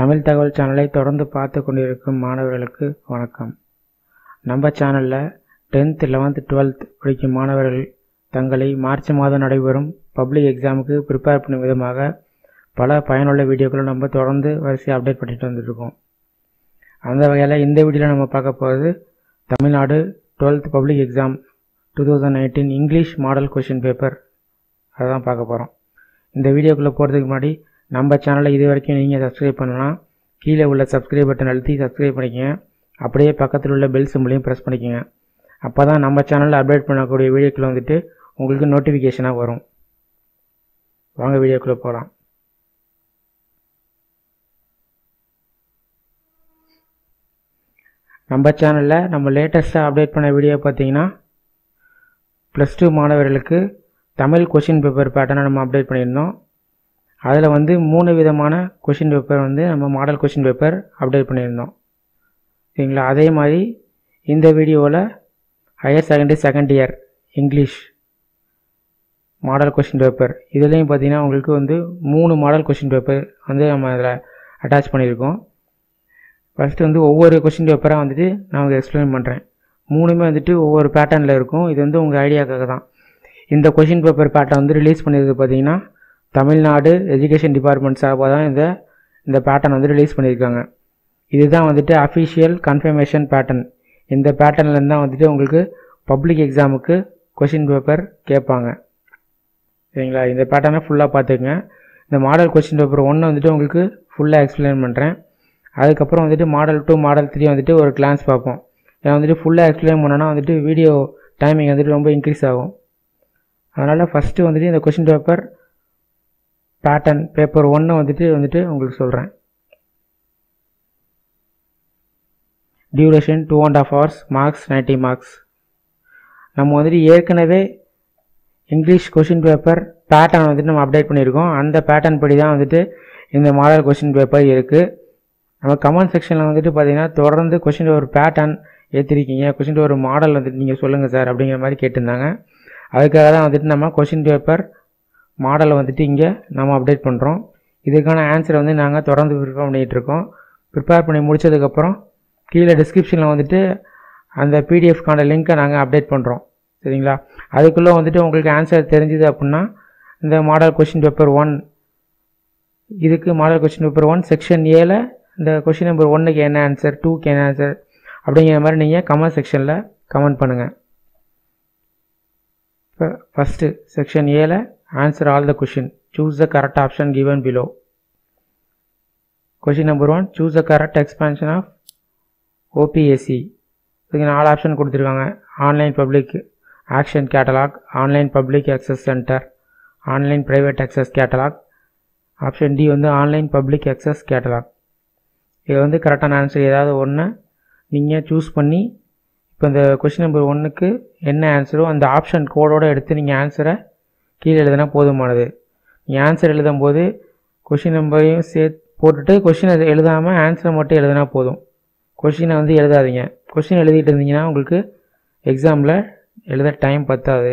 தமிழ் தகவல் சேனலை தொடர்ந்து பார்த்து கொண்டிருக்கும் மாணவர்களுக்கு வணக்கம் நம்ம சேனலில் டென்த் லெவன்த் டுவெல்த் படிக்கும் மாணவர்கள் தங்களை மார்ச் மாதம் நடைபெறும் பப்ளிக் எக்ஸாமுக்கு ப்ரிப்பேர் பண்ணும் விதமாக பல பயனுள்ள வீடியோக்களை நம்ம தொடர்ந்து வரிசையாக அப்டேட் பண்ணிட்டு வந்துட்டுருக்கோம் அந்த வகையில் இந்த வீடியோவில் நம்ம பார்க்க போகிறது Tamil Nadu twelfth public exam two thousand nineteen English model question paper அதுதான் பார்க்க போகிறோம் இந்த வீடியோக்குள்ளே போகிறதுக்கு முன்னாடி நம்ம சேனலை இது வரைக்கும் நீங்கள் சப்ஸ்கிரைப் பண்ணலாம் கீழே உள்ள சப்ஸ்கிரைப் பட்டன் அழுத்தி சப்ஸ்கிரைப் பண்ணிக்கங்க அப்படியே பக்கத்தில் உள்ள பெல் சிம்பிளையும் ப்ரெஸ் பண்ணிக்கங்க அப்போ தான் நம்ம சேனலில் அப்டேட் பண்ணக்கூடிய வீடியோக்கள் வந்துட்டு உங்களுக்கு நோட்டிஃபிகேஷனாக வரும் வாங்க வீடியோக்குள்ளே போகலாம் நம்ம சேனலில் நம்ம லேட்டஸ்ட்டாக அப்டேட் பண்ண வீடியோ பார்த்தீங்கன்னா ப்ளஸ் டூ மாணவர்களுக்கு தமிழ் கொஷின் பேப்பர் பேட்டர்னை நம்ம அப்டேட் பண்ணியிருந்தோம் அதில் வந்து மூணு விதமான கொஷின் பேப்பர் வந்து நம்ம மாடல் கொஷின் பேப்பர் அப்டேட் பண்ணியிருந்தோம் சரிங்களா அதே மாதிரி இந்த வீடியோவில் higher secondary second year English model question paper இதுலேயும் பார்த்தீங்கன்னா உங்களுக்கு வந்து மூணு மாடல் கொஷின் பேப்பர் வந்து நம்ம அதில் அட்டாச் பண்ணியிருக்கோம் ஃபஸ்ட்டு வந்து ஒவ்வொரு கொஷின் பேப்பராக வந்துட்டு நான் உங்களுக்கு எக்ஸ்பிளைன் பண்ணுறேன் மூணுமே வந்துட்டு ஒவ்வொரு பேட்டர்னில் இருக்கும் இது வந்து உங்கள் ஐடியாக்காக தான் இந்த கொஷின் பேப்பர் பேட்டர்ன் வந்து ரிலீஸ் பண்ணியிருக்கு பார்த்தீங்கன்னா தமிழ்நாடு எஜுகேஷன் டிபார்ட்மெண்ட் சார்பாக தான் இந்த இந்த பேட்டர்ன் வந்து ரிலீஸ் பண்ணியிருக்காங்க இதுதான் வந்துட்டு அஃபிஷியல் கன்ஃபர்மேஷன் பேட்டர்ன் இந்த பேட்டர்ன்லேருந்து தான் வந்துட்டு உங்களுக்கு பப்ளிக் எக்ஸாமுக்கு கொஷின் பேப்பர் கேட்பாங்க சரிங்களா இந்த பேட்டர்னை ஃபுல்லாக பார்த்துக்குங்க இந்த மாடல் கொஷின் பேப்பர் ஒன்று வந்துட்டு உங்களுக்கு ஃபுல்லாக எக்ஸ்பிளைன் பண்ணுறேன் அதுக்கப்புறம் வந்துட்டு மாடல் டூ மாடல் த்ரீ வந்துட்டு ஒரு கிளான்ஸ் பார்ப்போம் ஏன்னா வந்துட்டு ஃபுல்லாக எக்ஸ்பிளைன் பண்ணோன்னா வந்துட்டு வீடியோ டைமிங் வந்துட்டு ரொம்ப இன்க்ரீஸ் ஆகும் அதனால் ஃபஸ்ட்டு வந்துட்டு இந்த கொஷின் பேப்பர் பேட்டர்ன் பேப்பர் ஒன்று வந்துட்டு வந்துட்டு உங்களுக்கு சொல்கிறேன் duration two and half hours marks ninety marks நம்ம வந்துட்டு ஏற்கனவே இங்கிலீஷ் கொஷின் பேப்பர் பேட்டர்ன் வந்துட்டு நம்ம அப்டேட் பண்ணியிருக்கோம் அந்த பேட்டர்ன் படி தான் வந்துட்டு இந்த மாடல் கொஷின் பேப்பர் இருக்குது நம்ம கமெண்ட் செக்ஷனில் வந்துட்டு பார்த்தீங்கன்னா தொடர்ந்து கொஷின் பேப்பர் பேட்டர்ன் ஏற்றிருக்கீங்க கொஷின் பேப்பர் மாடல் வந்துட்டு நீங்கள் சொல்லுங்கள் சார் அப்படிங்கிற மாதிரி கேட்டிருந்தாங்க அதுக்காக தான் வந்துட்டு நம்ம கொஷின் பேப்பர் மாடலை வந்துட்டு இங்கே நம்ம அப்டேட் பண்ணுறோம் இதுக்கான ஆன்சரை வந்து நாங்கள் தொடர்ந்து ப்ரிப்பேர் பண்ணிகிட்ருக்கோம் ப்ரிப்பேர் பண்ணி முடிச்சதுக்கப்புறம் கீழே டிஸ்கிரிப்ஷனில் வந்துட்டு அந்த பிடிஎஃப்கான லிங்க்கை நாங்கள் அப்டேட் பண்ணுறோம் சரிங்களா அதுக்குள்ளே வந்துட்டு உங்களுக்கு ஆன்சர் தெரிஞ்சுது அப்படின்னா இந்த மாடல் கொஷின் பேப்பர் ஒன் இதுக்கு model question paper one section ஏல இந்த கொஷின் நம்பர் ஒன்றுக்கு என்ன ஆன்சர் டூக்கு என்ன ஆன்சர் அப்படிங்கிற மாதிரி நீங்கள் கமெண்ட் செக்ஷனில் கமெண்ட் பண்ணுங்கள் இப்போ ஃபஸ்ட்டு செக்ஷன் ஏல answer all the question choose the correct option given below question number one choose the correct expansion of OPSC இதுக்கு நாலு ஆப்ஷன் கொடுத்துருக்காங்க online public action catalogue online public access centre online private access catalogue option D வந்து online public access catalogue இது வந்து கரெக்டான answer ஏதாவது ஒன்று நீங்கள் சூஸ் பண்ணி இப்போ இந்த கொஷின் நம்பர் ஒன்றுக்கு என்ன ஆன்சரோ அந்த ஆப்ஷன் கோடோடு எடுத்து நீங்கள் ஆன்சரை கீழே எழுதினா போதுமானது நீங்கள் ஆன்சர் எழுதும் போது கொஷின் நம்பரையும் சேர்த்து போட்டுட்டு கொஷின் எழுதாமல் ஆன்சரை மட்டும் எழுதினா போதும் கொஷினை வந்து எழுதாதீங்க கொஷின் எழுதிட்டு இருந்தீங்கன்னா உங்களுக்கு எக்ஸாமில் எழுத டைம் பத்தாது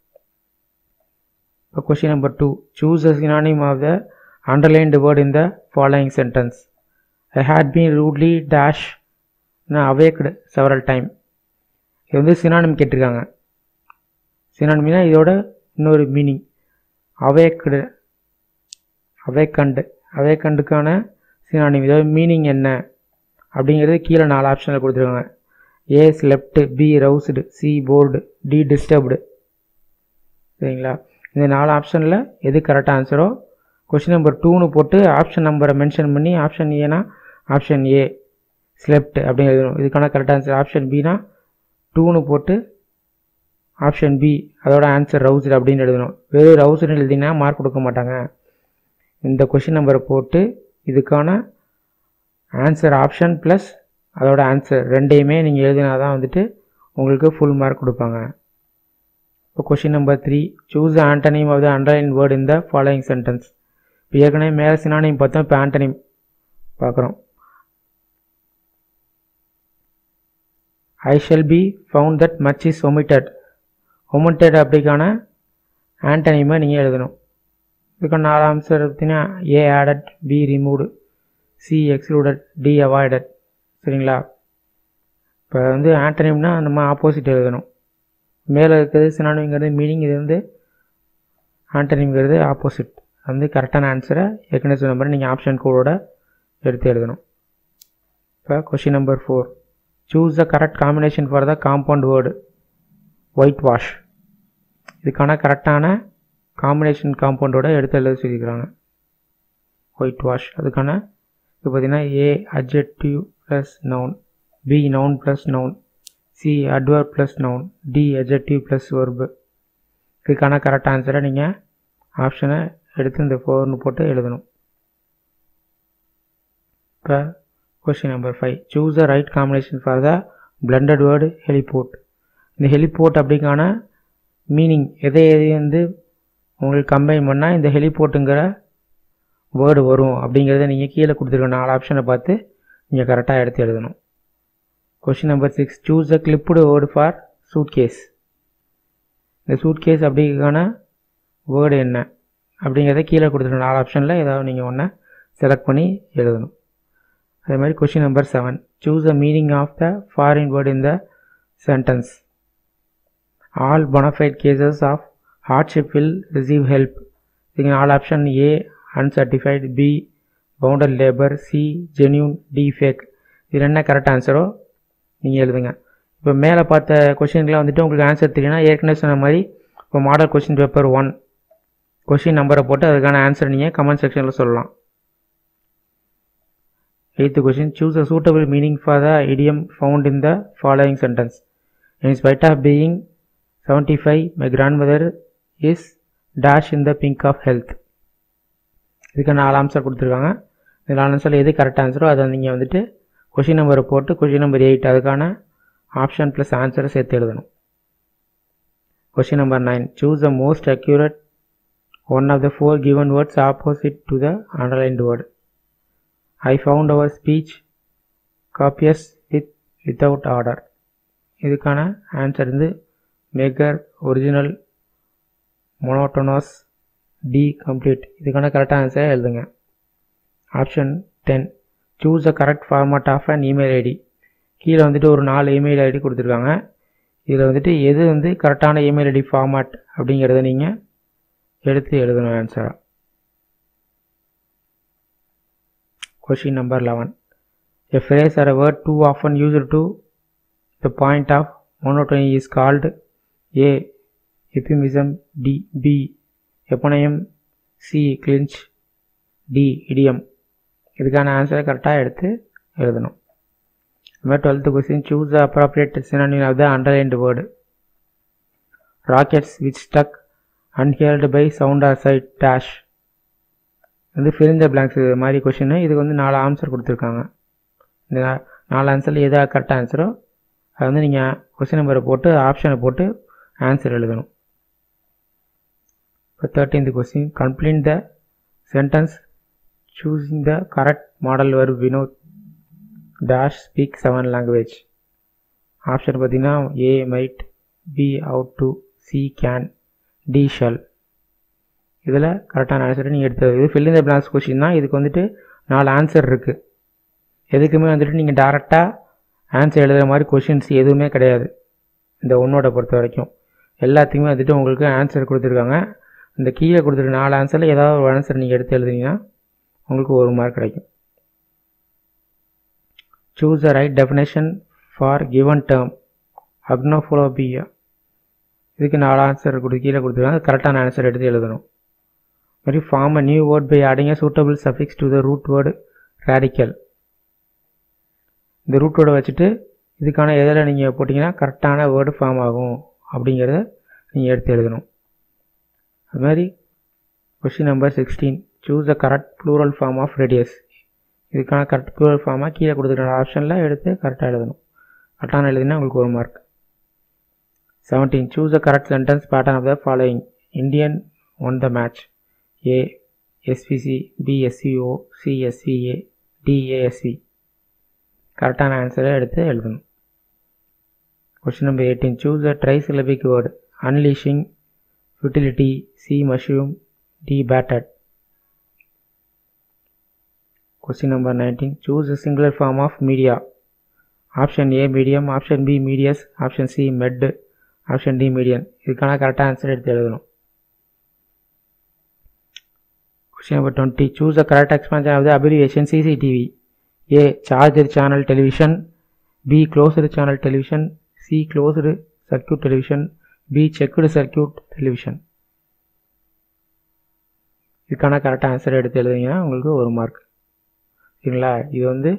இப்போ question number two choose a synonym of the underlined word in the following sentence I had been rudely dash awaked several time இது வந்து சினானிம் கேட்டிருக்காங்க சினானிம்னா இதோட இன்னொரு மீனிங் அவேக்டு அவேக்கண்டு அவேக்கண்டுக்கான சினானிம் இதோட மீனிங் என்ன அப்படிங்கிறது கீழே நாலு ஆப்ஷனில் கொடுத்துருக்காங்க A slept B roused C bored D disturbed சரிங்களா இந்த நாலு ஆப்ஷனில் எது கரெக்ட் ஆன்சரோ கொஷின் நம்பர் டூன்னு போட்டு ஆப்ஷன் நம்பரை மென்ஷன் பண்ணி ஆப்ஷன் ஏனா ஆப்ஷன் ஏ ஸ்லெப்ட் அப்படின்னு எழுதணும் இதுக்கான கரெக்ட் ஆன்சர் ஆப்ஷன் பினா டூன்னு போட்டு ஆப்ஷன் பி அதோட ஆன்சர் ரவுஸ்டு அப்படின்னு எழுதணும் வெறும் ரவுஸ்டுன்னு எழுதிங்கன்னா மார்க் கொடுக்க மாட்டாங்க இந்த கொஷின் நம்பரை போட்டு இதுக்கான ஆன்சர் ஆப்ஷன் ப்ளஸ் அதோட ஆன்சர் ரெண்டையுமே நீங்கள் எழுதினா தான் வந்துட்டு உங்களுக்கு ஃபுல் மார்க் கொடுப்பாங்க இப்போ question number three choose antonym of the underline word இந்த ஃபாலோயிங் சென்டென்ஸ் இப்போ ஏற்கனவே மேலே சினானிம் பார்த்தோம் இப்போ ஆண்டனிம் பார்க்குறோம் I shall be found that much is omitted omitted அப்படிக்கான ஆண்டனிமை நீங்கள் எழுதணும் இதுக்கான நாலு ஆன்சர் பார்த்தீங்கன்னா A added B removed C excluded D avoided சரிங்களா இப்போ வந்து ஆண்டனிம்னா நம்ம ஆப்போசிட் எழுதணும் மேலே இருக்கிறது சினானிம்ங்கிறது மீனிங் இது வந்து ஆண்டனிம்ங்கிறது ஆப்போசிட் வந்து கரெக்டான ஆன்சரை ஏற்கனவே சொன்ன மாதிரி நீங்கள் ஆப்ஷன் கோடோட எடுத்து எழுதணும் இப்போ question number four choose the correct combination for the compound word white wash இதுக்கான கரெக்டான காம்பினேஷன் காம்பவுண்டோட எடுத்து எழுத சொல்லியிருக்கிறாங்க ஒயிட் வாஷ் அதுக்கான இப்போ பார்த்தீங்கன்னா A adjective plus noun B noun plus noun C adverb plus noun D adjective plus verb இதுக்கான correct ஆன்சரை நீங்கள் ஆப்ஷனை எடுத்து இந்த ஃபோர்னு போட்டு எழுதணும் இப்போ question number five choose the right combination for the blended word heliport இந்த ஹெலிபோர்ட் அப்படிக்கான மீனிங் எதை எதை வந்து உங்களுக்கு கம்பைன் பண்ணால் இந்த ஹெலிபோர்ட்டுங்கிற வேர்டு வரும் அப்படிங்கிறத நீங்கள் கீழே கொடுத்துருக்க நாலு ஆப்ஷனை பார்த்து நீங்கள் கரெக்டாக எடுத்து எழுதணும் question number six choose the clipped word for suit case இந்த சூட் கேஸ் அப்படிக்கான வேர்டு என்ன அப்படிங்கிறத கீழே கொடுத்துருக்க நாலு ஆப்ஷனில் ஏதாவது நீங்கள் ஒன்று செலக்ட் பண்ணி எழுதணும் அதே மாதிரி question number seven choose the meaning of the foreign word in the sentence all bona fide cases of hardship will receive help இதுக்கு நாலு option A uncertified B bounded labour C genuine D fake இதில் என்ன correct ஆன்சரோ நீங்கள் எழுதுங்க இப்போ மேலே பார்த்த கொஷினுக்குலாம் வந்துட்டு உங்களுக்கு ஆன்சர் தெரியும்னா ஏற்கனவே சொன்ன மாதிரி இப்போ model question paper one question நம்பரை போட்டு அதுக்கான ஆன்சர் நீங்கள் கமெண்ட் செக்ஷனில் சொல்லலாம் eighth question choose a suitable meaning for the idiom found in the following sentence in spite of being seventy five my grandmother is dash in the pink of health இதுக்கு நாலு answer கொடுத்துருக்காங்க இந்த நாலு ஆன்சரில் எது correct ஆன்சரோ அதை நீங்கள் வந்துட்டு question நம்பரை போட்டு கொஷின் நம்பர் எயிட் அதுக்கான ஆப்ஷன் ப்ளஸ் ஆன்சரை சேர்த்து எழுதணும் question number nine choose the most accurate one of the four given words opposite to the underlined word I found our speech copious with without order இதுக்கான answer வந்து meagre original monotonous D complete இதுக்கான கரெக்டாக ஆன்சரை எழுதுங்க option ten choose the correct format of an email ID கீழே வந்துட்டு ஒரு நாலு இமெயில் ஐடி கொடுத்துருக்காங்க இதில் வந்துட்டு எது வந்து கரெக்டான இமெயில் ஐடி ஃபார்மேட் அப்படிங்கிறத நீங்கள் எடுத்து எழுதணும் ஆன்சராக question number eleven a phrase or a word too often used to the point of monotony is called A. euphemism D. B. Eponym C cliche D idiom இதுக்கான ஆன்சரை கரெக்டாக எடுத்து எழுதணும் அதுமாதிரி twelfth question choose the appropriate synonym of the underlined word rockets which stuck unheeded by sound or sight dash வந்து fill the blanks இது மாதிரி question இதுக்கு வந்து நாலு ஆன்சர் கொடுத்துருக்காங்க இந்த நா- நாலு ஆன்சரில் எதா கரெக்ட் ஆன்சரோ அது வந்து நீங்கள் கொஸ்டின் நம்பரை போட்டு ஆப்ஷனை போட்டு ஆன்சர் எழுதணும் இப்போ thirteenth question complete the sentence choosing the correct modal verb Vinod dash speak seven language option பார்த்தீங்கன்னா A might B ought to C can D shall இதில் கரெக்டான ஆன்சரை நீங்கள் எடுத்தது இது ஃபில் இந்த பிளான்ஸ் கொஷின் தான் இதுக்கு வந்துட்டு நாலு ஆன்சர் இருக்குது எதுக்குமே வந்துட்டு நீங்கள் டேரெக்டாக ஆன்சர் எழுதுகிற மாதிரி கொஷின்ஸ் எதுவுமே கிடையாது இந்த ஒன்னோட பொறுத்த வரைக்கும் எல்லாத்துக்குமே வந்துட்டு உங்களுக்கு ஆன்சர் கொடுத்துருக்காங்க இந்த கீழே கொடுத்துருக்க நாலு ஆன்சரில் ஏதாவது ஒரு ஆன்சர் நீங்கள் எடுத்து எழுதுனீங்கன்னா உங்களுக்கு ஒரு மார்க் கிடைக்கும் choose the right definition for given term agnophobia இதுக்கு நாலு ஆன்சர் கொடு கீழே கொடுத்துருக்காங்க கரெக்டான ஆன்சர் எடுத்து எழுதணும் மாதிரி form a new word by adding a suitable suffix to the root word radical இந்த ரூட் வேர்டை வச்சுட்டு இதுக்கான எதில் நீங்கள் போட்டிங்கன்னா கரெக்டான வேர்டு ஃபார்ம் ஆகும் அப்படிங்கிறத நீங்கள் எடுத்து எழுதணும் அது மாதிரி question number sixteen choose the correct plural form of radius இதுக்கான கரெக்ட் ப்ளூரல் ஃபார்மாக கீழே கொடுத்துருக்க ஆப்ஷனில் எடுத்து கரெக்டாக எழுதணும் கரெக்டான எழுதினா உங்களுக்கு ஒரு mark seventeen choose the correct sentence pattern of the following Indian won the match A SPC B SCO C SCA D ASC கரெக்டான ஆன்சரை எடுத்து எழுதணும் question number eighteen choose a trisyllabic word unleashing utility C mushroom D patted question number nineteen choose a singular form of media option A medium option B medias option C med option D median இதுக்கான கரெக்டாக answer எடுத்து எழுதணும் question number twenty choose the correct expansion of the abbreviation CCTV A charger channel television B closed channel television C closed circuit television B checked circuit television இதுக்கான கரெக்டாக answer எடுத்து எழுதிங்கன்னா உங்களுக்கு ஒரு mark சரிங்களா இது வந்து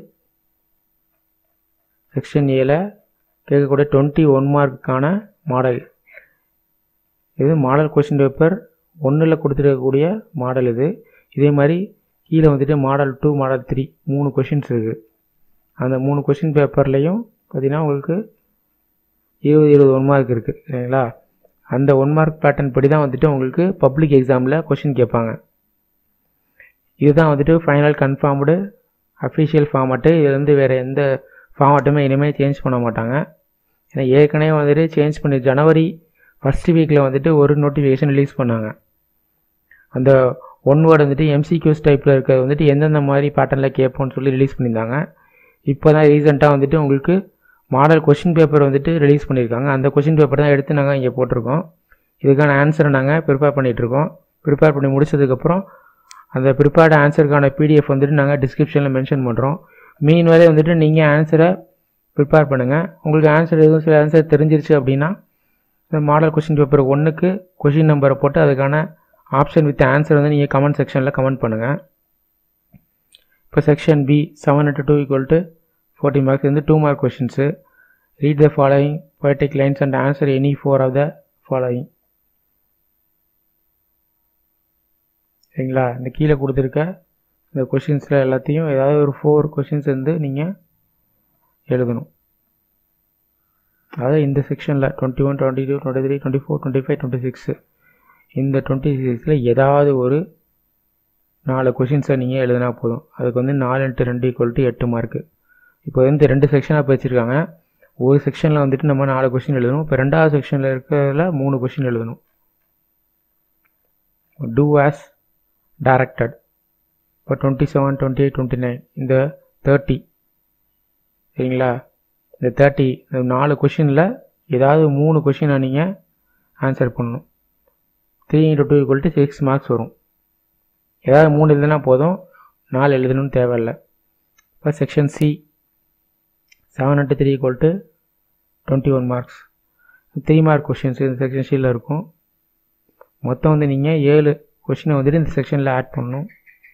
செக்ஷன் ஏல கேட்கக்கூடிய டுவெண்ட்டி ஒன் மார்க்குக்கான மாடல் இது மாடல் கொஷின் பேப்பர் ஒன்றில் கொடுத்துருக்கக்கூடிய மாடல் இது இதே மாதிரி கீழே வந்துட்டு மாடல் டூ மாடல் த்ரீ மூணு கொஷின்ஸ் இருக்குது அந்த மூணு கொஷின் பேப்பர்லேயும் பார்த்தீங்கன்னா உங்களுக்கு இருபது இருபது ஒன் மார்க் இருக்குது சரிங்களா அந்த ஒன் மார்க் பேட்டர்ன் படி தான் வந்துட்டு உங்களுக்கு பப்ளிக் எக்ஸாமில் கொஷின் கேட்பாங்க இதுதான் வந்துட்டு ஃபைனல் கன்ஃபார்ம்டு அஃபிஷியல் ஃபார்மட்டு இது வந்து வேறு எந்த ஃபார்மட்டுமே இனிமேல் சேஞ்ச் பண்ண மாட்டாங்க ஏன்னா ஏற்கனவே வந்துட்டு சேஞ்ச் பண்ணி ஜனவரி ஃபஸ்ட் வீக்கில் வந்துட்டு ஒரு நோட்டிஃபிகேஷன் ரிலீஸ் பண்ணாங்க அந்த ஒன் வேர்டு வந்துட்டு எம்சிக்யூஸ் டைப்பில் இருக்கிறது வந்துட்டு எந்தெந்த மாதிரி பேட்டர்னில் கேட்போம்னு சொல்லி ரிலீஸ் பண்ணியிருந்தாங்க இப்போ தான் ரீசெண்டாக வந்துட்டு உங்களுக்கு மாடல் கொஷின் பேப்பர் வந்துட்டு ரிலீஸ் பண்ணியிருக்காங்க அந்த கொஷின் பேப்பர் தான் எடுத்து நாங்கள் இங்கே போட்டிருக்கோம் இதுக்கான ஆன்சரை நாங்கள் ப்ரிப்பேர் பண்ணிகிட்ருக்கோம் ப்ரிப்பேர் பண்ணி முடிச்சதுக்கப்புறம் அந்த ப்ரிப்பேர்டு ஆன்சருக்கான பிடிஎஃப் வந்துட்டு நாங்கள் டிஸ்கிரிப்ஷனில் மென்ஷன் பண்ணுறோம் மீன் வரை வந்துட்டு நீங்கள் ஆன்சரை ப்ரிப்பேர் பண்ணுங்கள் உங்களுக்கு ஆன்சர் எதுவும் சில ஆன்சர் தெரிஞ்சிருச்சு அப்படின்னா இந்த மாடல் கொஷின் பேப்பர் ஒன்றுக்கு கொஷின் நம்பரை போட்டு அதுக்கான ஆப்ஷன் வித் ஆன்சர் வந்து நீங்கள் கமெண்ட் செக்ஷனில் கமெண்ட் பண்ணுங்கள் இப்போ section B seven into two equal to forty marks வந்து two mark questions read the following poetic lines and answer any four of the following சரிங்களா இந்த கீழே கொடுத்துருக்க இந்த கொஷின்ஸில் எல்லாத்தையும் ஏதாவது ஒரு ஃபோர் கொஷின்ஸ் வந்து நீங்கள் எழுதணும் அதாவது இந்த செக்ஷனில் twenty one twenty two twenty three twenty four twenty five twenty six இந்த டுவெண்ட்டி சிக்ஸில் ஏதாவது ஒரு நாலு கொஷின்ஸை நீங்கள் எழுதினா போதும் அதுக்கு வந்து நாலு இன்ட்டு ரெண்டு ஈக்குவல் டு எட்டு மார்க்கு இப்போ வந்து ரெண்டு செக்ஷனாக பிரிச்சிருக்காங்க ஒரு செக்ஷனில் வந்துட்டு நம்ம நாலு கொஷின் எழுதணும் இப்போ ரெண்டாவது செக்ஷனில் இருக்கிறதுல மூணு கொஷின் எழுதணும் டூ ஆஸ் டைரக்டட் இப்போ twenty seven twenty eight twenty nine இந்த தேர்ட்டி சரிங்களா இந்த தேர்ட்டி இந்த நாலு கொஷினில் ஏதாவது மூணு கொஷினை நீங்கள் ஆன்சர் பண்ணணும் three into two equal to six marks வரும் ஏதாவது மூணு எழுதுனா போதும் நாலு எழுதணும்னு தேவையில்லை இப்போ section C seven into three equal to twenty one marks three mark questions இந்த செக்ஷன் சியில் இருக்கும் மொத்தம் வந்து நீங்கள் ஏழு கொஷினை வந்துட்டு இந்த செக்ஷனில் ஆட் பண்ணணும்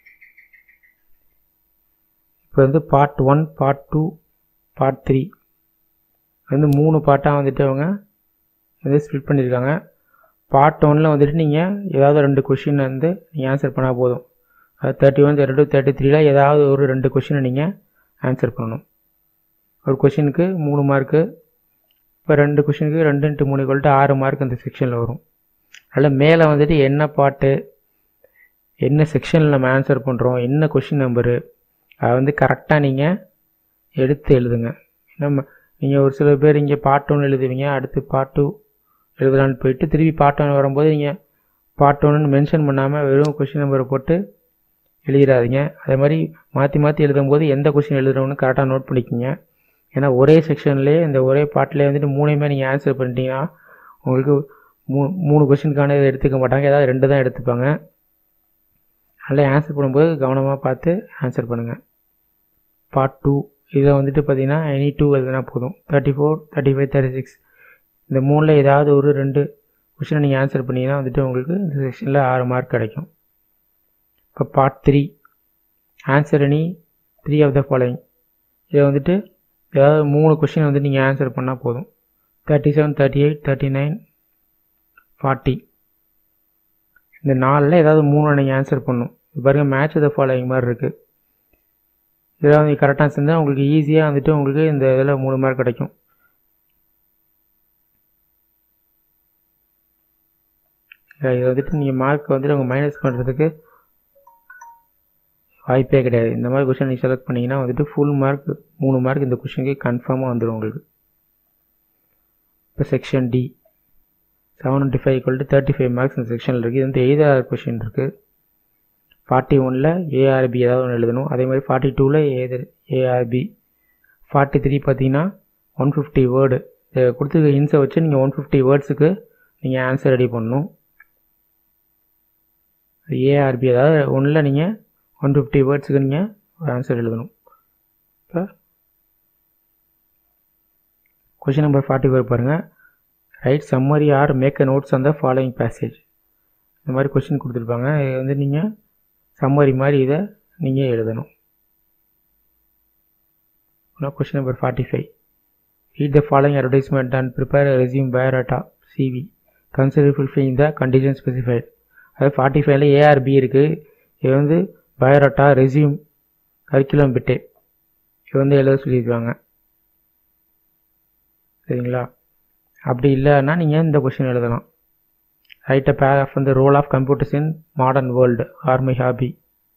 இப்போ வந்து part one part two part three வந்து மூணு பார்ட்டாக வந்துட்டு அவங்க வந்து ஸ்ப்ளிட் பண்ணியிருக்காங்க பார்ட் ஒனில் வந்துட்டு நீங்கள் ஏதாவது ரெண்டு கொஷின் வந்து நீங்கள் ஆன்சர் பண்ணால் போதும் அது thirty one thirty two thirty த்ரீல ஏதாவது ஒரு ரெண்டு கொஷினை நீங்கள் ஆன்சர் பண்ணணும் ஒரு கொஷினுக்கு மூணு மார்க்கு இப்போ ரெண்டு கொஷினுக்கு ரெண்டு இன்ட்டு மூணு கொல்ட்டு ஆறு மார்க் அந்த செக்ஷனில் வரும் அதில் மேலே வந்துட்டு என்ன பாட்டு என்ன செக்ஷனில் நம்ம ஆன்சர் பண்ணுறோம் என்ன கொஷின் நம்பரு அதை வந்து கரெக்டாக நீங்கள் எடுத்து எழுதுங்க நம்ம நீங்கள் ஒரு சில பேர் இங்கே பார்ட் ஒன்று எழுதுவீங்க அடுத்து பார்ட் டூ எழுதலான்னு போயிட்டு திருப்பி பார்ட் ஒன் வரும்போது நீங்கள் பார்ட் ஒன்னு மென்ஷன் பண்ணாமல் வெறும் கொஷின் நம்பரை போட்டு எழுதிடாதீங்க அதே மாதிரி மாற்றி மாற்றி எழுதும்போது எந்த கொஷின் எழுதுறோன்னு கரெக்டாக நோட் பண்ணிக்கோங்க ஏன்னா ஒரே செக்ஷன்லேயே இந்த ஒரே பார்ட்லேயே வந்துட்டு மூணையுமே நீங்கள் ஆன்சர் பண்ணிட்டீங்கன்னா உங்களுக்கு மூ மூணு கொஷினுக்கான இதை எடுத்துக்க மாட்டாங்க ஏதாவது ரெண்டு தான் எடுத்துப்பாங்க அதில் ஆன்சர் பண்ணும்போது கவனமாக பார்த்து ஆன்சர் பண்ணுங்கள் பார்ட் டூ இதில் வந்துட்டு பார்த்தீங்கன்னா எனி டூ எழுதுனா போதும் thirty four thirty five thirty six இந்த மூணில் ஏதாவது ஒரு ரெண்டு கொஷினை நீங்கள் ஆன்சர் பண்ணிங்கன்னா வந்துட்டு உங்களுக்கு இந்த செக்ஷனில் ஆறு மார்க் கிடைக்கும் இப்போ part three answer any three of the following இதை வந்துட்டு ஏதாவது மூணு கொஷின் வந்து நீங்கள் ஆன்சர் பண்ணால் போதும் thirty seven thirty eight thirty nine forty இந்த நாலில் ஏதாவது மூணு நீங்கள் ஆன்சர் பண்ணணும் பாருங்கள் மேட்ச் த ஃபாலோயிங் மாதிரி இருக்குது இதெல்லாம் நீங்கள் கரெக்டாக செஞ்சால் உங்களுக்கு ஈஸியாக வந்துட்டு உங்களுக்கு இந்த இதில் மூணு மார்க் கிடைக்கும் இதை வந்துட்டு நீங்கள் மார்க் வந்துட்டு உங்கள் மைனஸ் பண்ணுறதுக்கு வாய்ப்பே கிடையாது இந்த மாதிரி கொஷின் நீங்கள் செலக்ட் பண்ணிங்கன்னா வந்துட்டு ஃபுல் மார்க் மூணு மார்க் இந்த கொஷினுக்கு கன்ஃபார்மாக வந்துடும் உங்களுக்கு இப்போ section D seven twenty five equal to thirty five marks இந்த செக்ஷனில் இருக்குது இது வந்து எய்தார் கொஷின் இருக்குது ஃபார்ட்டி ஒனில் ஏஆர்பி ஏதாவது ஒன்று எழுதணும் அதே மாதிரி ஃபார்ட்டி டூவில் ஏது ஏஆர்பி ஃபார்ட்டி த்ரீ பார்த்தீங்கன்னா ஒன் ஃபிஃப்டி வேர்டு கொடுத்துருக்க ஹின்ஸை வச்சு நீங்கள் ஒன் ஃபிஃப்டி வேர்ட்ஸுக்கு நீங்கள் ஆன்சர் ரெடி பண்ணணும் ஏஆர்பி அதாவது ஒன்றில் நீங்கள் ஒன் ஃபிஃப்டி வேர்ட்ஸுக்கு நீங்கள் ஒரு ஆன்சர் எழுதணும் இப்போ கொஷின் நம்பர் ஃபார்ட்டி ஃபோர் பாருங்கள் write summary or make a notes அந்த ஃபாலோயிங் பேசேஜ் இந்த மாதிரி கொஷின் கொடுத்துருப்பாங்க இது வந்து நீங்கள் சம்மரி மாதிரி இதை நீங்கள் எழுதணும் question number forty five read the following advertisement and prepare resume biodata CV consider fulfilling the condition specified அதாவது ஃபார்ட்டி ஃபைவ்ல ஏஆர்பி இருக்குது இது வந்து பயோடாட்டா ரெசியூம் கரிக்குலம் பிட்டே இது வந்து எழுத சொல்லியிருக்காங்க சரிங்களா அப்படி இல்லைன்னா நீங்கள் இந்த கொஷின் எழுதலாம் ரைட் அ பேர் ஆஃப் வந்து role of computers in modern world or my hobby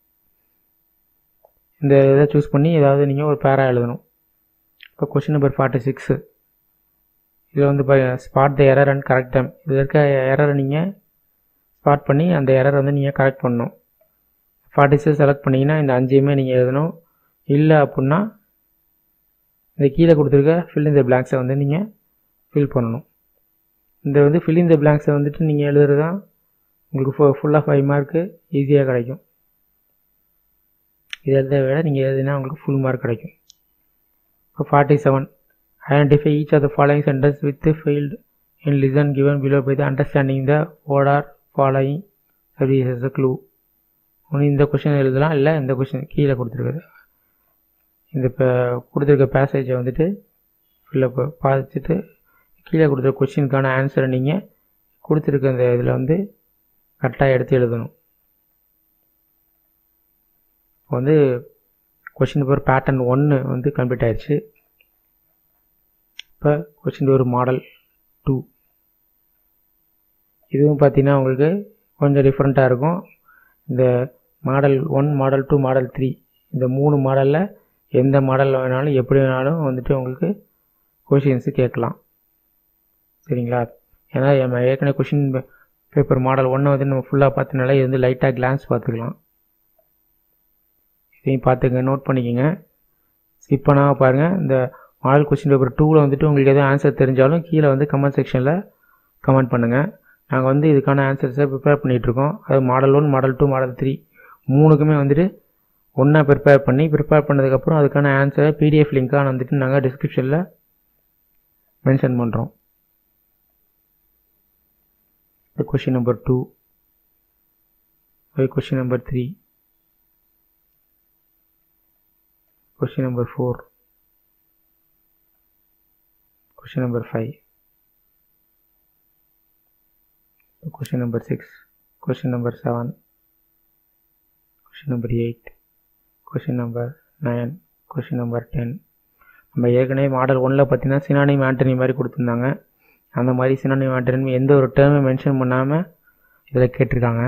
இந்த இதை சூஸ் பண்ணி ஏதாவது நீங்கள் ஒரு பேரா எழுதணும் இப்போ கொஷின் நம்பர் ஃபார்ட்டி சிக்ஸு இதில் வந்து spot the error and correct time இதில் இருக்க எரரை நீங்கள் ஸ்பாட் பண்ணி அந்த எரர் வந்து நீங்கள் கரெக்ட் பண்ணணும் ஃபார்ட்டி சிக்ஸ் செலக்ட் பண்ணிங்கன்னா இந்த அஞ்சையுமே நீங்கள் எழுதணும் இல்லை அப்படின்னா இந்த கீழே கொடுத்துருக்க ஃபில் இந்த பிளாங்க்ஸை வந்து நீங்கள் ஃபில் பண்ணணும் இந்த வந்து ஃபில் இந்த பிளாங்க்ஸை வந்துட்டு நீங்கள் எழுதுறது தான் உங்களுக்கு ஃபு ஃபுல்லாக ஃபைவ் மார்க்கு ஈஸியாக கிடைக்கும் இது எழுத விட நீங்கள் எழுதினா உங்களுக்கு ஃபுல் மார்க் கிடைக்கும் இப்போ forty seven identify each of the following sentence with field in listen given below by the understanding the word or following services clue ஒன்று இந்த கொஷின் எழுதலாம் இல்லை இந்த கொஷின் கீழே கொடுத்துருக்குது இந்த இப்போ கொடுத்துருக்க பேசேஜை வந்துட்டு ஃபில்லப் பார்த்துட்டு கீழே கொடுத்துருக்க கொஷினுக்கான ஆன்சரை நீங்கள் கொடுத்துருக்க இந்த இதில் வந்து கரெக்டாக எடுத்து எழுதணும் இப்போ வந்து கொஷின் பேப்பர் பேட்டர்ன் ஒன்று வந்து கம்ப்ளீட் ஆயிடுச்சு இப்போ கொஷின் ஒரு மாடல் டூ இதுவும் பார்த்தீங்கன்னா உங்களுக்கு கொஞ்சம் டிஃப்ரெண்ட்டாக இருக்கும் இந்த model one model two model three இந்த மூணு மாடலில் எந்த மாடலில் வேணாலும் எப்படி வேணாலும் வந்துட்டு உங்களுக்கு கொஷின்ஸு கேட்கலாம் சரிங்களா ஏன்னா நம்ம ஏற்கனவே கொஷின் பேப்பர் மாடல் ஒன்றை வந்து நம்ம ஃபுல்லாக பார்த்தனால இது வந்து லைட்டாக கிளான்ஸ் பார்த்துக்கலாம் இதையும் பார்த்துங்க நோட் பண்ணிக்கோங்க ஸ்கிப் பண்ணாமல் பாருங்கள் இந்த மாடல் கொஸ்டின் பேப்பர் டூவில் வந்துட்டு உங்களுக்கு எதுவும் ஆன்சர் தெரிஞ்சாலும் கீழே வந்து கமெண்ட் செக்ஷனில் கமெண்ட் பண்ணுங்கள் நாங்கள் வந்து இதுக்கான ஆன்சர்ஸை ப்ரிப்பேர் பண்ணிகிட்ருக்கோம் அது model one model two model three மூணுக்குமே வந்துட்டு ஒன்றா ப்ரிப்பேர் பண்ணி ப்ரிப்பேர் பண்ணதுக்கப்புறம் அதுக்கான ஆன்சரை பிடிஎஃப் லிங்க்காக வந்துட்டு நாங்கள் டிஸ்கிரிப்ஷனில் மென்ஷன் பண்ணுறோம் question number two question number three question number 4 question number 5 question number 6 question number 7 question number 8 question number 9 question number 10 நம்ம ஏற்கனவே மாடல் ஒன்றில் பார்த்தீங்கன்னா சினானிம் ஆண்டனி மாதிரி கொடுத்துருந்தாங்க அந்த மாதிரி சினானிம் ஆண்டனி எந்த ஒரு டேர்மை மென்ஷன் பண்ணாமல் இதில் கேட்டிருக்காங்க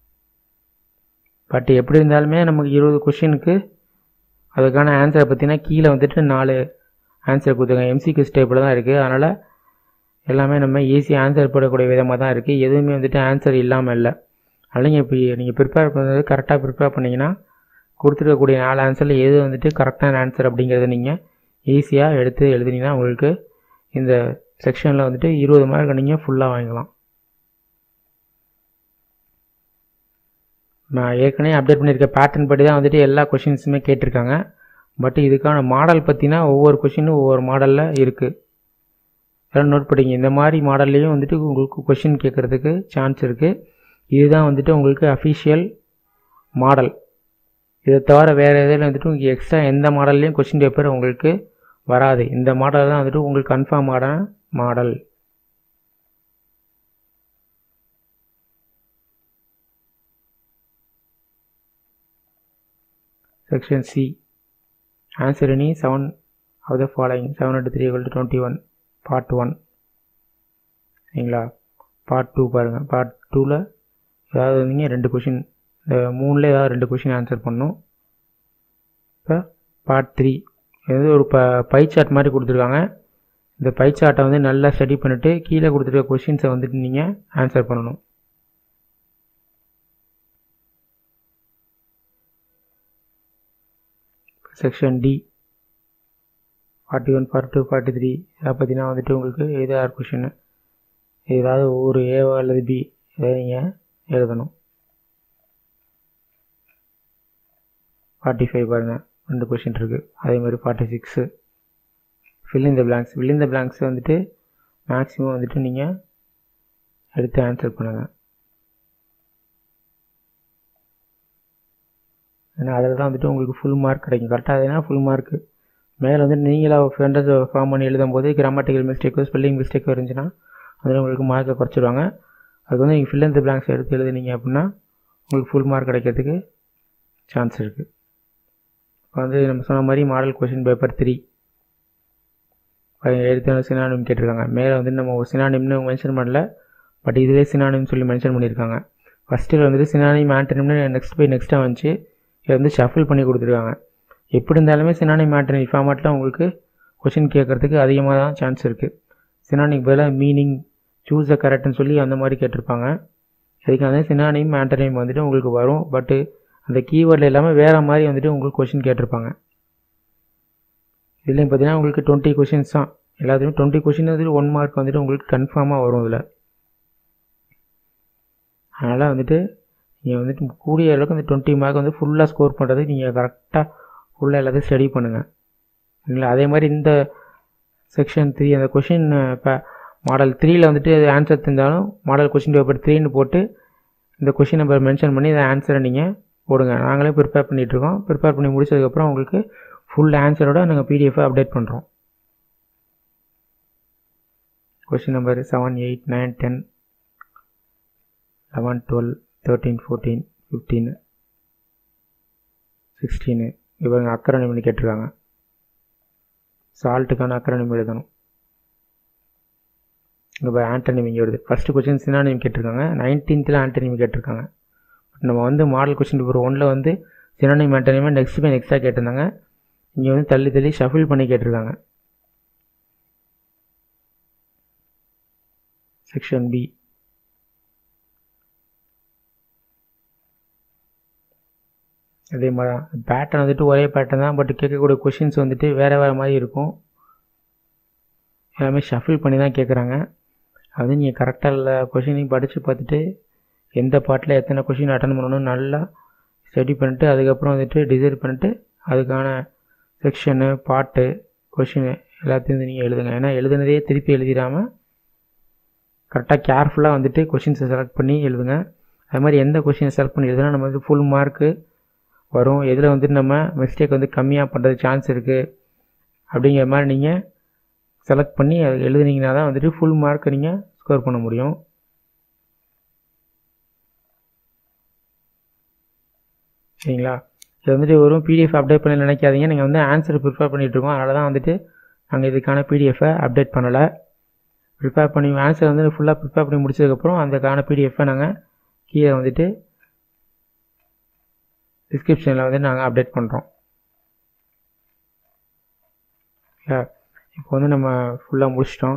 பட் எப்படி இருந்தாலுமே நமக்கு இருபது கொஷினுக்கு அதுக்கான ஆன்சரை பார்த்தீங்கன்னா கீழே வந்துட்டு நாலு ஆன்சர் கொடுத்துருக்காங்க எம்சிக்யூ ஸ்டேப்பில் தான் இருக்குது அதனால் எல்லாமே நம்ம ஈஸியாக ஆன்சர் போடக்கூடிய விதமாக தான் இருக்குது எதுவுமே வந்துட்டு ஆன்சர் இல்லாமல் இல்லை அதனால் நீங்கள் இப்போ நீங்கள் ப்ரிப்பேர் பண்ணுறது கரெக்டாக ப்ரிப்பேர் பண்ணிங்கன்னா கொடுத்துருக்கக்கூடிய நாலு ஆன்சரில் எது வந்துட்டு கரெக்டான ஆன்சர் அப்படிங்கிறத நீங்கள் ஈஸியாக எடுத்து எழுதினீங்கன்னா உங்களுக்கு இந்த செக்ஷனில் வந்துட்டு இருபது மார்க் நீங்கள் ஃபுல்லாக வாங்கிக்கலாம் நான் ஏற்கனவே அப்டேட் பண்ணியிருக்க பேட்டர்ன் படி தான் வந்துட்டு எல்லா கொஷின்ஸுமே கேட்டிருக்காங்க பட் இதுக்கான மாடல் பார்த்தீங்கன்னா ஒவ்வொரு கொஷினும் ஒவ்வொரு மாடலில் இருக்குது எல்லாம் நோட் பண்ணிங்க இந்த மாதிரி மாடல்லையும் வந்துட்டு உங்களுக்கு கொஷின் கேட்குறதுக்கு சான்ஸ் இருக்குது இதுதான் வந்துட்டு உங்களுக்கு அஃபிஷியல் மாடல் இதை தவிர வேறு எதில் வந்துட்டு உங்களுக்கு எக்ஸ்ட்ரா எந்த மாடல்லையும் கொஷின் பேப்பர் உங்களுக்கு வராது இந்த மாடல் தான் வந்துட்டு உங்களுக்கு கன்ஃபார்ம் ஆன model section C answer any seven of the following seven into three equal to twenty one part one சரிங்களா பார்ட் டூ பாருங்கள் பார்ட் டூவில் ஏதாவது நீங்கள் ரெண்டு கொஷின் இந்த மூணில் ஏதாவது ரெண்டு கொஷின் ஆன்சர் பண்ணணும் இப்போ பார்ட் த்ரீ இது ஒரு ப பை சார்ட் மாதிரி கொடுத்துருக்காங்க இந்த பை சார்ட்டை வந்து நல்லா ஸ்டடி பண்ணிவிட்டு கீழே கொடுத்துருக்க கொஷின்ஸை வந்துட்டு நீங்கள் ஆன்சர் பண்ணணும் section D forty one forty two forty three இதை பார்த்தீங்கன்னா வந்துட்டு உங்களுக்கு ஏதாவது கொஷின் ஏதாவது ஒரு ஏவோ அல்லது பி இதை நீங்கள் எழுதணும் ஃபார்ட்டி ஃபைவ் பாருங்கள் ரெண்டு கொஷின் இருக்குது அதே மாதிரி ஃபார்ட்டி சிக்ஸு ஃபில் இந்த பிளாங்க்ஸ் ஃபில் இந்த பிளாங்க்ஸ் வந்துட்டு மேக்ஸிமம் வந்துட்டு நீங்கள் எடுத்து ஆன்சர் பண்ணுங்கள் ஏன்னா அதில் தான் வந்துட்டு உங்களுக்கு ஃபுல் மார்க் கிடைக்கும் கரெக்டாக அதுனா ஃபுல் மார்க்கு மேலே வந்துட்டு நீங்களாக ஃப்ரெண்டஸ் ஃபார்ம் பண்ணி எழுதும்போது கிராமட்டிக்கல் மிஸ்டேக்கோ ஸ்பெல்லிங் மிஸ்டேக்கோ இருந்துச்சுன்னா அதில் உங்களுக்கு மார்க்கை குறைச்சிடுவாங்க அது வந்து நீங்கள் ஃபில் இந்த பிளாங்க்ஸ் எடுத்து எழுதுனீங்க அப்படின்னா உங்களுக்கு ஃபுல் மார்க் கிடைக்கிறதுக்கு சான்ஸ் இருக்குது இப்போ வந்து நம்ம சொன்ன மாதிரி மாடல் கொஷின் பேப்பர் த்ரீ எழுத்தான சினானிம் கேட்டிருக்காங்க மேலே வந்து நம்ம ஒரு சினானிம்னு மென்ஷன் பண்ணல பட் இதுவே சினானிம் சொல்லி மென்ஷன் பண்ணியிருக்காங்க ஃபஸ்ட்டில் வந்துட்டு சினானிம் ஆண்டனிம்னு நெக்ஸ்ட் போய் நெக்ஸ்ட்டாக வந்துச்சு இதை வந்து ஷஃபில் பண்ணி கொடுத்துருக்காங்க எப்படி இருந்தாலுமே சினானிம் ஆண்டனிம் ஃபார்மேட்டில் உங்களுக்கு கொஷின் கேட்குறதுக்கு அதிகமாக தான் சான்ஸ் இருக்குது சினானிக் பதிலாக மீனிங் சூஸ் த கரெக்ட்னு சொல்லி அந்த மாதிரி கேட்டிருப்பாங்க இதுக்காக சினானிம் ஆண்டனிம் வந்துட்டு உங்களுக்கு வரும் பட்டு அந்த கீவேர்டில் இல்லாமல் வேறு மாதிரி வந்துட்டு உங்களுக்கு கொஷின் கேட்டிருப்பாங்க இதுலேயும் பார்த்தீங்கன்னா உங்களுக்கு டுவெண்ட்டி கொஷின்ஸ் தான் எல்லாத்துலேயும் டுவெண்ட்டி கொஷின் வந்துட்டு ஒன் மார்க் வந்துட்டு உங்களுக்கு கன்ஃபார்மாக வரும் இதில் அதனால் வந்துட்டு நீங்கள் வந்துட்டு கூடிய அளவுக்கு அந்த டுவெண்ட்டி மார்க் வந்து ஃபுல்லாக ஸ்கோர் பண்ணுறது நீங்கள் கரெக்டாக ஃபுல்லாக எல்லாத்தையும் ஸ்டடி பண்ணுங்கள் சரிங்களா அதே மாதிரி இந்த செக்ஷன் த்ரீ அந்த கொஷின் இப்போ மாடல் த்ரீயில் வந்துட்டு அது ஆன்சர் தெரிஞ்சாலும் மாடல் கொஷின் பேப்பர் த்ரீன்னு போட்டு இந்த கொஷின் நம்பர் மென்ஷன் பண்ணி இந்த ஆன்சரை நீங்கள் போடுங்க நாங்களே ப்ரிப்பேர் பண்ணிகிட்ருக்கோம் ப்ரிப்பேர் பண்ணி முடிச்சதுக்கப்புறம் உங்களுக்கு ஃபுல் ஆன்சரோட நாங்கள் பிடிஎஃபை அப்டேட் பண்ணுறோம் question number seven eight nine ten eleven twelve thirteen fourteen fifteen sixteen இவங்க அக்கரணிம்னு கேட்டிருக்காங்க சால்ட்டுக்கான அக்கரணிம் எழுதணும் இங்கே இப்போ ஆண்டனிம் இங்கே வருது ஃபஸ்ட்டு கொஸ்டின் சினானிம் கேட்டிருக்காங்க நைன்டீன்த்தில் ஆண்டனிம் கேட்டிருக்காங்க பட் நம்ம வந்து மாடல் கொஸ்டின் பேப்பர் ஒன்றில் வந்து சினானிம் ஆண்டனிமே நெக்ஸ்ட் போய் நெக்ஸ்ட்டாக கேட்டிருந்தாங்க இங்கே வந்து தள்ளி தள்ளி ஷஃபில் பண்ணி கேட்டிருக்காங்க செக்ஷன் பி அதே மாதிரி தான் பேட்டர்ன் வந்துட்டு ஒரே பேட்டர்ன் தான் பட் கேட்கக்கூடிய கொஷின்ஸ் வந்துட்டு வேறு வேறு மாதிரி இருக்கும் எல்லாமே ஷஃபில் பண்ணி தான் கேட்குறாங்க அது நீங்கள் கரெக்டாக இல்லை கொஷினையும் படித்து பார்த்துட்டு எந்த பாட்டில் எத்தனை கொஷின் அட்டன் பண்ணணும் நல்லா ஸ்டடி பண்ணிட்டு அதுக்கப்புறம் வந்துட்டு டிசைட் பண்ணிட்டு அதுக்கான செக்ஷனு பாட்டு கொஷின் எல்லாத்தையும் வந்து நீங்கள் எழுதுங்க ஏன்னா எழுதுனதே திருப்பி எழுதிடாமல் கரெக்டாக கேர்ஃபுல்லாக வந்துட்டு கொஷின்ஸை செலக்ட் பண்ணி எழுதுங்க அது மாதிரி எந்த கொஷினை செலக்ட் பண்ணி எழுதுனா நம்ம வந்து ஃபுல் மார்க்கு வரும் எதில் வந்துட்டு நம்ம மிஸ்டேக் வந்து கம்மியாக பண்ணுறது சான்ஸ் இருக்குது அப்படிங்கிற மாதிரி நீங்கள் செலக்ட் பண்ணி அது எழுதுனீங்கன்னா தான் வந்துட்டு ஃபுல் மார்க்கை நீங்கள் ஸ்கோர் பண்ண முடியும் சரிங்களா இது வந்துட்டு வெறும் பிடிஎஃப் அப்டேட் பண்ண நினைக்காதீங்க நீங்கள் வந்து ஆன்சர் ப்ரிப்பேர் பண்ணிகிட்ருக்கோம் அதனால தான் வந்துட்டு நாங்கள் இதுக்கான பிடிஎஃபை அப்டேட் பண்ணலை ப்ரிப்பேர் பண்ணி ஆன்சர் வந்து ஃபுல்லாக ப்ரிப்பேர் பண்ணி முடிச்சதுக்கப்புறம் அதுக்கான பிடிஎஃபை நாங்கள் கீழே வந்துட்டு டிஸ்கிரிப்ஷனில் வந்து நாங்கள் அப்டேட் பண்ணுறோம் இப்போ வந்து நம்ம ஃபுல்லாக முடிச்சிட்டோம்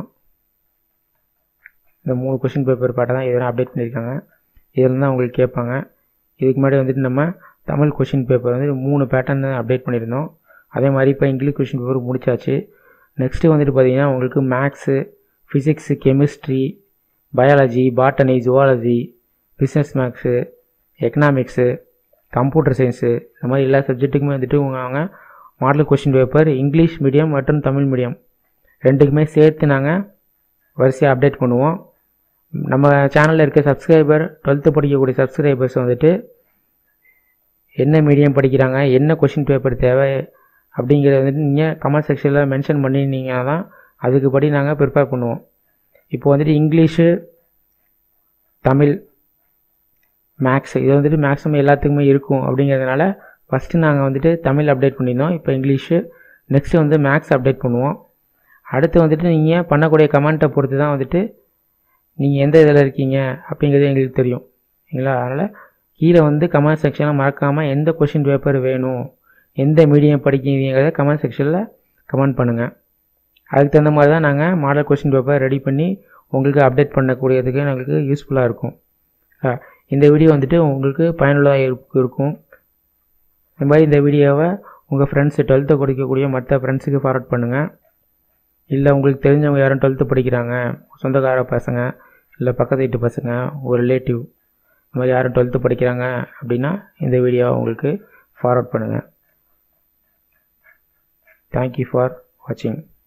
இந்த மூணு கொஷின் பேப்பர் பாட்டை தான் இதெல்லாம் அப்டேட் பண்ணியிருக்காங்க இதில் தான் உங்களுக்கு கேட்பாங்க இதுக்கு முன்னாடி வந்துட்டு நம்ம தமிழ் கொஷின் பேப்பர் வந்து மூணு பேட்டர்ன் தான் அப்டேட் பண்ணியிருந்தோம் அதே மாதிரி இப்போ இங்கிலீஷ் கொஷின் பேப்பர் முடிச்சாச்சு நெக்ஸ்ட்டு வந்துட்டு பார்த்தீங்கன்னா உங்களுக்கு maths physics chemistry biology botany zoology business maths economics computer science இந்த மாதிரி எல்லா சப்ஜெக்ட்டுக்குமே வந்துட்டு உங்கள் அவங்க model question paper English medium மற்றும் தமிழ் மீடியம் ரெண்டுக்குமே சேர்த்து நாங்கள் வரிசையாக அப்டேட் பண்ணுவோம் நம்ம சேனலில் இருக்க சப்ஸ்கிரைபர் டுவெல்த்து படிக்கக்கூடிய சப்ஸ்கிரைபர்ஸ் வந்துட்டு என்ன மீடியம் படிக்கிறாங்க என்ன கொஷின் பேப்பர் தேவை அப்படிங்கிறத வந்துட்டு நீங்கள் கமெண்ட் செக்ஷனில் மென்ஷன் பண்ணினீங்கன்னா தான் அதுக்கு படி நாங்கள் ப்ரிப்பேர் பண்ணுவோம் இப்போ வந்துட்டு இங்கிலீஷு தமிழ் மேக்ஸ் இது வந்துட்டு மேக்ஸிமம் எல்லாத்துக்குமே இருக்கும் அப்படிங்கிறதுனால ஃபஸ்ட்டு நாங்கள் வந்துட்டு தமிழ் அப்டேட் பண்ணியிருந்தோம் இப்போ இங்கிலீஷு நெக்ஸ்ட்டு வந்து மேக்ஸ் அப்டேட் பண்ணுவோம் அடுத்து வந்துட்டு நீங்கள் பண்ணக்கூடிய கமெண்ட்டை பொறுத்து தான் வந்துட்டு நீங்கள் எந்த இதில் இருக்கீங்க அப்படிங்கிறது எங்களுக்கு தெரியும் சரிங்களா அதனால் கீழே வந்து கமெண்ட் செக்ஷனில் மறக்காமல் எந்த கொஷின் பேப்பர் வேணும் எந்த மீடியம் படிக்கிறீங்கிறத கமெண்ட் செக்ஷனில் கமெண்ட் பண்ணுங்கள் அதுக்கு தகுந்த மாதிரி தான் நாங்கள் மாடல் கொஷின் பேப்பர் ரெடி பண்ணி உங்களுக்கு அப்டேட் பண்ணக்கூடியதுக்கு எங்களுக்கு யூஸ்ஃபுல்லாக இருக்கும் இந்த வீடியோ வந்துட்டு உங்களுக்கு பயனுள்ளதாக இருக்கும் இந்த மாதிரி இந்த வீடியோவை உங்கள் ஃப்ரெண்ட்ஸு டுவெல்த்து படிக்கக்கூடிய மற்ற ஃப்ரெண்ட்ஸுக்கு ஃபார்வர்ட் பண்ணுங்கள் இல்லை உங்களுக்கு தெரிஞ்சவங்க யாரும் டுவெல்த்து படிக்கிறாங்க சொந்தக்கார பசங்க இல்லை பக்கத்து வீட்டு பசங்க ஒரு ரிலேட்டிவ் இந்த மாதிரி யாரும் டுவெல்த்து படிக்கிறாங்க அப்படின்னா இந்த வீடியோவை உங்களுக்கு ஃபார்வர்ட் பண்ணுங்கள் தேங்க்யூ ஃபார் வாட்சிங்